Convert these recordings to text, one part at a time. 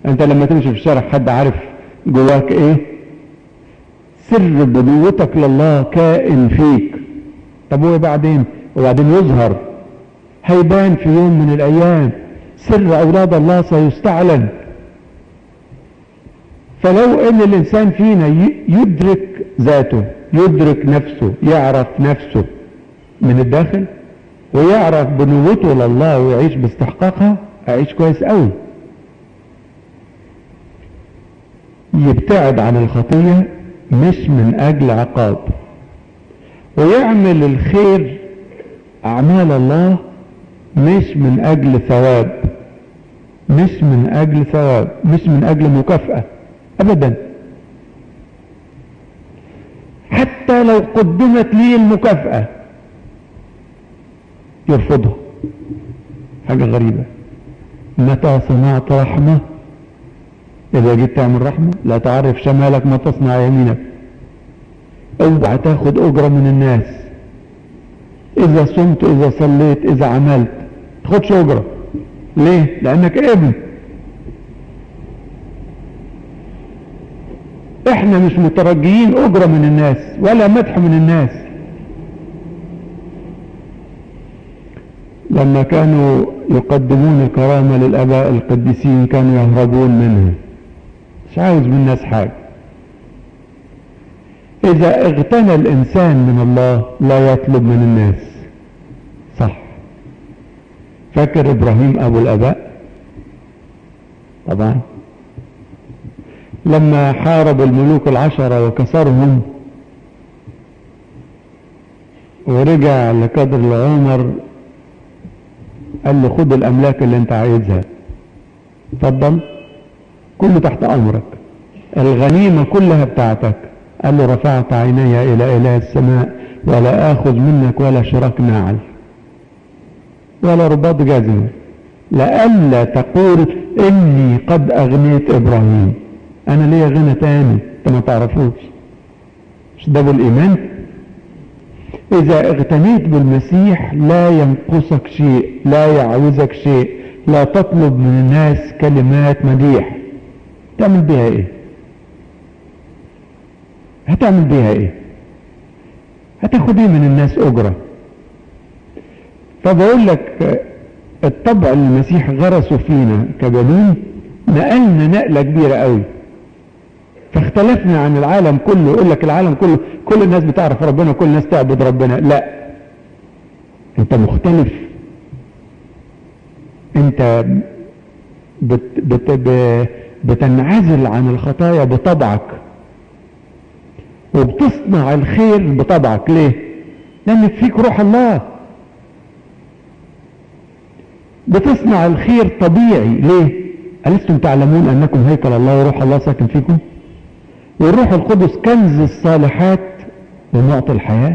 انت لما تمشي في الشارع حد عارف جواك ايه سر بنوتك لله كائن فيك طب وبعدين وبعدين يظهر هيبان في يوم من الايام سر اولاد الله سيستعلن فلو ان الانسان فينا يدرك ذاته يدرك نفسه يعرف نفسه من الداخل ويعرف بنوته لله ويعيش باستحقاقها هيعيش كويس قوي يبتعد عن الخطية مش من اجل عقاب ويعمل الخير اعمال الله مش من اجل ثواب مش من اجل ثواب مش من اجل مكافأة ابدا حتى لو قدمت لي المكافأة يرفضها حاجة غريبة متى صنعت رحمة إذا جيت تعمل رحمة لا تعرف شمالك ما تصنع يمينك اوعى تاخد أجرة من الناس إذا صمت إذا صليت إذا عملت تاخدش أجرة ليه؟ لأنك ابن احنا مش مترجيين أجرة من الناس ولا مدح من الناس لما كانوا يقدمون الكرامة للأباء القديسين كانوا يهربون منها مش عاوز من الناس حاجة إذا اغتنى الإنسان من الله لا يطلب من الناس صح فاكر إبراهيم أبو الأباء طبعا لما حارب الملوك العشرة وكسرهم ورجع لقدر العمر قال له خد الأملاك اللي انت عايزها اتفضل كله تحت أمرك الغنيمة كلها بتاعتك قال له رفعت عيني إلى إله السماء ولا آخذ منك ولا شراك ناعل ولا رباط جزمة لئلا تقول إني قد أغنيت إبراهيم أنا ليا غنى تاني أنت ما تعرفوش مش ده بالإيمان إذا اغتنيت بالمسيح لا ينقصك شيء لا يعوزك شيء لا تطلب من الناس كلمات مديح تعمل بيها ايه هتعمل بيها ايه هتاخد ايه من الناس اجرة فبقول لك الطبع اللي المسيح غرسه فينا كبنين نقلنا نقلة كبيرة قوي فاختلفنا عن العالم كله يقول لك العالم كله كل الناس بتعرف ربنا كل الناس تعبد ربنا لا انت مختلف انت بت بت بتنعزل عن الخطايا بطبعك وبتصنع الخير بطبعك ليه لانك فيك روح الله بتصنع الخير طبيعي ليه ألستم تعلمون أنكم هيكل الله وروح الله ساكن فيكم والروح القدس كنز الصالحات ومعطي الحياة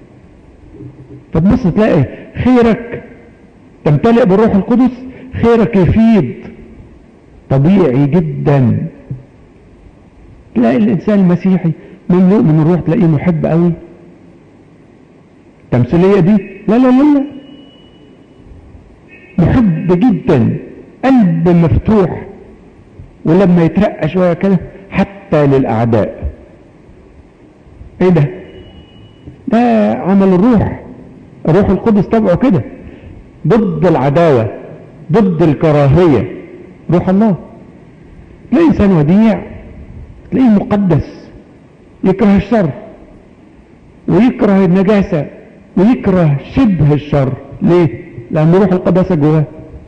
فتبص تلاقي خيرك تمتلئ بالروح القدس خيرك يفيد طبيعي جدا تلاقي الإنسان المسيحي مملوء من الروح تلاقيه محب قوي التمثيلية دي لا لا لا لا محب جدا قلب مفتوح ولما يترقى شوية كده حتى للأعداء ايه ده ده عمل الروح الروح القدس طبعه كده ضد العداوة ضد الكراهية روح الله تلاقي انسان وديع تلاقيه مقدس يكره الشر ويكره النجاسة ويكره شبه الشر ليه لأن روح القداسة جواه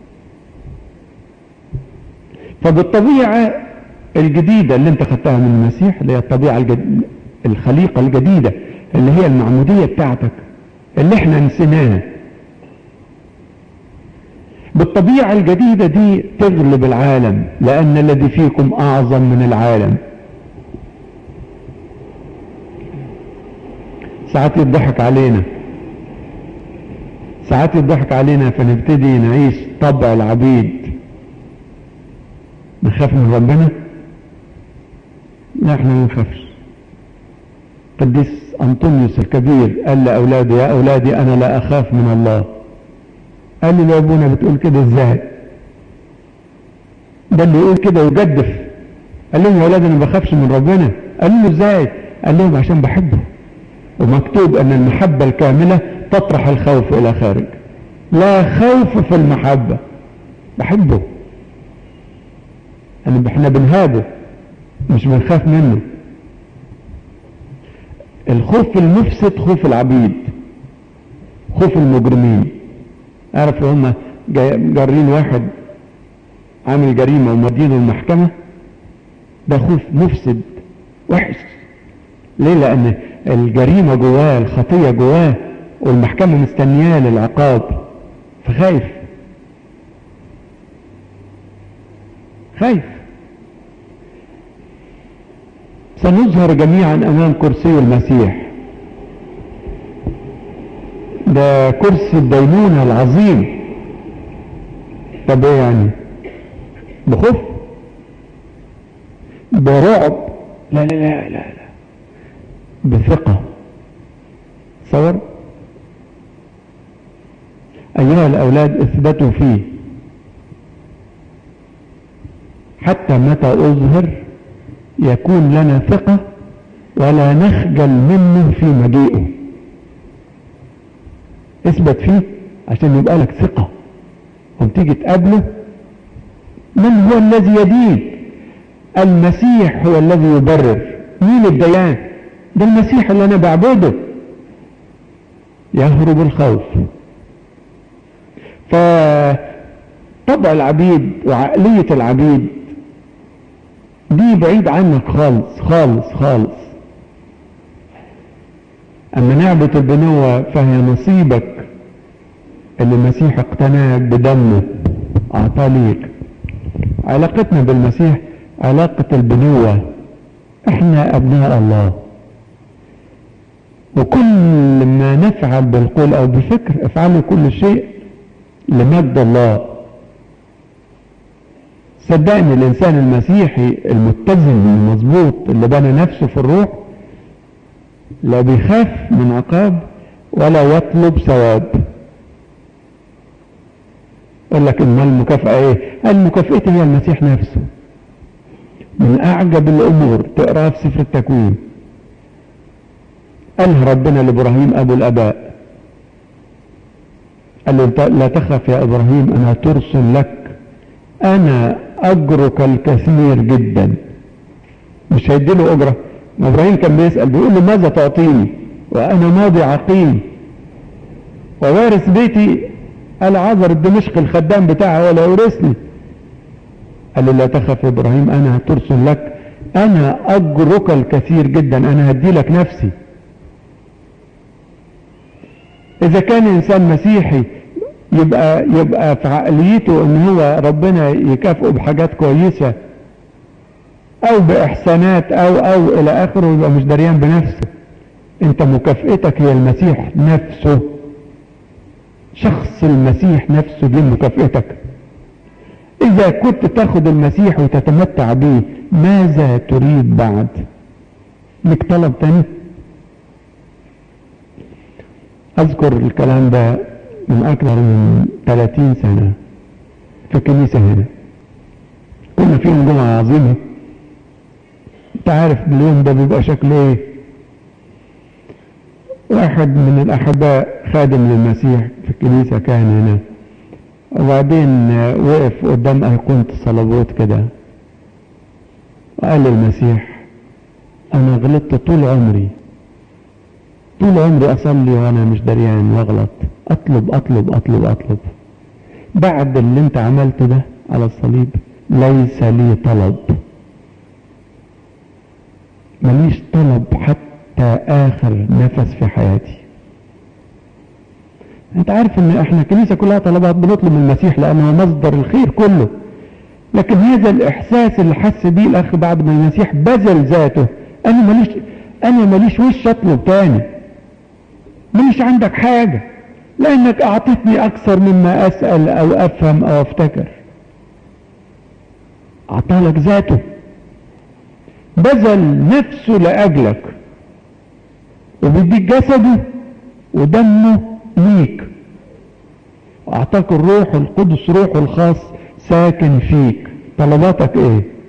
فبالطبيعة الجديدة اللي انت خدتها من المسيح اللي هي الطبيعة الجديدة الخليقة الجديدة اللي هي المعمودية بتاعتك اللي احنا نسيناها بالطبيعة الجديدة دي تغلب العالم لأن الذي فيكم أعظم من العالم ساعات يضحك علينا ساعات يضحك علينا فنبتدي نعيش طبع العبيد نخاف من ربنا لا احنا ما نخافش قديس أنطونيوس الكبير قال لأولاده يا أولادي أنا لا أخاف من الله قال لي لأبونا بتقول كده ازاي ده اللي يقول كده ويجدف قال لهم يا ولاد انا ما بخافش من ربنا قالوا له ازاي قال لهم عشان بحبه ومكتوب ان المحبة الكاملة تطرح الخوف الى خارج لا خوف في المحبة بحبه يعني احنا بنهابه مش بنخاف منه الخوف المفسد خوف العبيد خوف المجرمين اعرف هم جارين واحد عامل جريمة ومدينه المحكمة ده خوف مفسد وحش ليه لان الجريمة جواه الخطية جواه والمحكمة مستنياه للعقاب فخايف خايف سنظهر جميعا امام كرسي المسيح ده كرسي الدينونة العظيم طب ايه يعني بخوف برعب لا لا لا لا لا بثقة صور أيها الأولاد اثبتوا فيه حتى متى أظهر يكون لنا ثقة ولا نخجل منه في مجيئه اثبت فيه عشان يبقى لك ثقة وتيجي تقابله من هو الذي يدين المسيح هو الذي يبرر مين الديان ده المسيح اللي انا بعبده يهرب الخوف فطبع العبيد وعقلية العبيد دي بعيد عنك خالص خالص خالص اما نعبة البنوة فهي نصيبك اللي المسيح اقتناك بدمه اعطاه ليك علاقتنا بالمسيح علاقة البنوة احنا ابناء الله وكل ما نفعل بالقول او بفكر افعلوا كل شيء لمجد الله صدقني الانسان المسيحي المتزن المظبوط اللي بنى نفسه في الروح لا بيخاف من عقاب ولا يطلب ثواب يقول لك ما المكافأة ايه المكافأة هي المسيح نفسه من اعجب الامور تقراها في سفر التكوين قالها ربنا لابراهيم ابو الاباء قال له لا تخف يا ابراهيم انا ترسل لك انا اجرك الكثير جدا مش هيديله اجره ابراهيم كان بيسال بيقول له ماذا تعطيني وانا ماضي عقيم ووارث بيتي العذر الدمشق الخدام بتاعه ولا يورثني قال له لا تخف يا ابراهيم انا ترسل لك انا اجرك الكثير جدا انا هدي لك نفسي اذا كان انسان مسيحي يبقى يبقى في عقليته ان هو ربنا يكافئه بحاجات كويسه او باحسانات او او الى اخره يبقى مش دريان بنفسه انت مكافئتك هي المسيح نفسه شخص المسيح نفسه دي مكافئتك اذا كنت تاخد المسيح وتتمتع به ماذا تريد بعد لك طلب تاني اذكر الكلام ده من اكثر من 30 سنة في الكنيسة هنا كنا في يوم جمعة عظيمة انت عارف اليوم ده بيبقى شكله ايه واحد من الاحباء خادم للمسيح في الكنيسة كان هنا وبعدين وقف قدام ايقونة الصلبوت كده وقال للمسيح انا غلطت طول عمري طول عمري اصلي وانا مش دريان واغلط اطلب اطلب اطلب اطلب بعد اللي انت عملته ده على الصليب ليس لي طلب ماليش طلب حتى اخر نفس في حياتي انت عارف ان احنا الكنيسه كلها طلبات بنطلب من المسيح لانه مصدر الخير كله لكن هذا الاحساس اللي حس بيه الاخ بعد ما المسيح بذل ذاته انا ماليش انا ماليش وش اطلب تاني ماليش عندك حاجه لانك اعطيتني اكثر مما اسال او افهم او افتكر اعطالك ذاته بذل نفسه لاجلك وبيديك جسده ودمه ليك واعطاك الروح القدس روحه الخاص ساكن فيك طلباتك ايه